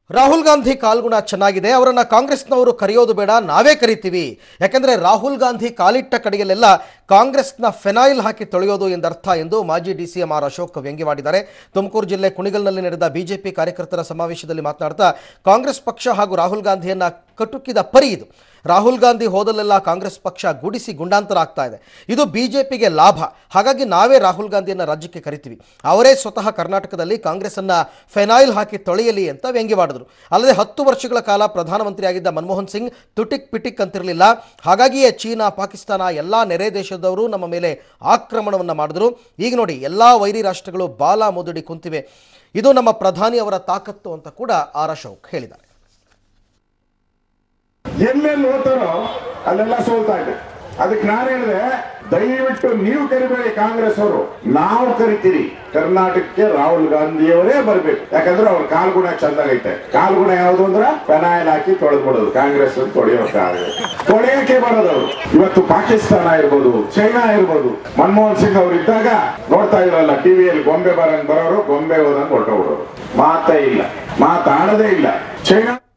ರಾಹುಲ್ ಗಾಂಧಿ ಕಾಲ್ಗುಣ ಚೆನ್ನಾಗಿದೆ ಅವರನ್ನ ಕಾಂಗ್ರೆಸ್ನವರು ಕರೆಯೋದು ಬೇಡ ನಾವೇ ಕರಿತೀವಿ ಯಾಕಂದ್ರೆ ರಾಹುಲ್ ಗಾಂಧಿ ಕಾಲಿಟ್ಟ ಕಡೆಯಲ್ಲೆಲ್ಲ ಕಾಂಗ್ರೆಸ್ನ ಫೆನಾಯಿಲ್ ಹಾಕಿ ತೊಳೆಯೋದು ಎಂದರ್ಥ ಎಂದು ಮಾಜಿ ಡಿಸಿಎಂ ಆರ್ ಅಶೋಕ್ ವ್ಯಂಗ್ಯವಾಡಿದ್ದಾರೆ ತುಮಕೂರು ಜಿಲ್ಲೆ ಕುಣಿಗಲ್ನಲ್ಲಿ ನಡೆದ ಬಿಜೆಪಿ ಕಾರ್ಯಕರ್ತರ ಸಮಾವೇಶದಲ್ಲಿ ಮಾತನಾಡ್ತಾ ಕಾಂಗ್ರೆಸ್ ಪಕ್ಷ ಹಾಗೂ ರಾಹುಲ್ ಗಾಂಧಿಯನ್ನ ಕಟುಕಿದ ಪರಿ ಇದು ರಾಹುಲ್ ಗಾಂಧಿ ಹೋದಲ್ಲೆಲ್ಲ ಕಾಂಗ್ರೆಸ್ ಪಕ್ಷ ಗುಡಿಸಿ ಗುಂಡಾಂತರ ಆಗ್ತಾ ಇದೆ ಇದು ಬಿಜೆಪಿಗೆ ಲಾಭ ಹಾಗಾಗಿ ನಾವೇ ರಾಹುಲ್ ಗಾಂಧಿಯನ್ನ ರಾಜ್ಯಕ್ಕೆ ಕರಿತೀವಿ ಅವರೇ ಸ್ವತಃ ಕರ್ನಾಟಕದಲ್ಲಿ ಕಾಂಗ್ರೆಸ್ಸನ್ನ ಫೆನಾಯಿಲ್ ಹಾಕಿ ತೊಳೆಯಲಿ ಅಂತ ವ್ಯಂಗ್ಯವಾಡಿದ್ರು ಅಲ್ಲದೆ ಹತ್ತು ವರ್ಷಗಳ ಕಾಲ ಪ್ರಧಾನಮಂತ್ರಿಯಾಗಿದ್ದ ಮನಮೋಹನ್ ಸಿಂಗ್ ತುಟಿಕ್ ಪಿಟಿಕ್ ಅಂತಿರಲಿಲ್ಲ ಹಾಗಾಗಿಯೇ ಚೀನಾ ಪಾಕಿಸ್ತಾನ ಎಲ್ಲ ನೆರೆ ದೇಶದವರು ನಮ್ಮ ಮೇಲೆ ಆಕ್ರಮಣವನ್ನು ಮಾಡಿದ್ರು ಈಗ ನೋಡಿ ಎಲ್ಲ ವೈರಿ ರಾಷ್ಟ್ರಗಳು ಬಾಲ ಮುದುಡಿ ಕುಂತಿವೆ ಇದು ನಮ್ಮ ಪ್ರಧಾನಿ ಅವರ ತಾಕತ್ತು ಅಂತ ಕೂಡ ಆರ್ ಅಶೋಕ್ ಹೇಳಿದ್ದಾರೆ ಎಲ್ಲೆಲ್ಲಿ ಹೋಗ್ತಾರೋ ಅಲ್ಲೆಲ್ಲ ಸೋಲ್ತಾ ಇದೆ ಅದಕ್ಕೆ ನಾನು ಹೇಳಿದೆ ದಯವಿಟ್ಟು ನೀವು ಕರಿಬೇಡಿ ಕಾಂಗ್ರೆಸ್ ಅವರು ನಾವು ಕರಿತೀರಿ ಕರ್ನಾಟಕಕ್ಕೆ ರಾಹುಲ್ ಗಾಂಧಿಯವರೇ ಬರ್ಬೇಕು ಯಾಕಂದ್ರೆ ಅವ್ರ ಕಾಲ್ಗುಣ ಚಂದಾಗೈತೆ ಕಾಲ್ಗುಣ ಯಾವುದು ಅಂದ್ರೆ ಫೆನಾಯಿಲ್ ಹಾಕಿ ತೊಳೆದ್ಬಿಡೋದು ಕಾಂಗ್ರೆಸ್ ತೊಳೆಯೋಕ್ಕಾಗಲ್ಲ ತೊಳೆಯಕ್ಕೆ ಬರೋದು ಅವರು ಇವತ್ತು ಪಾಕಿಸ್ತಾನ ಇರ್ಬೋದು ಚೈನಾ ಇರ್ಬೋದು ಮನಮೋಹನ್ ಸಿಂಗ್ ಅವ್ರು ಇದ್ದಾಗ ನೋಡ್ತಾ ಇರಲ್ಲ ಟಿವಿಯಲ್ಲಿ ಗೊಂಬೆ ಬರಂಗ್ ಬರೋರು ಗೊಂಬೆ ಹೋದಂಗ್ ಹೊರಟೋಗ್ಬಿಡೋರು ಮಾತೇ ಇಲ್ಲ ಮಾತಾಡದೇ ಇಲ್ಲ ಚೈನಾ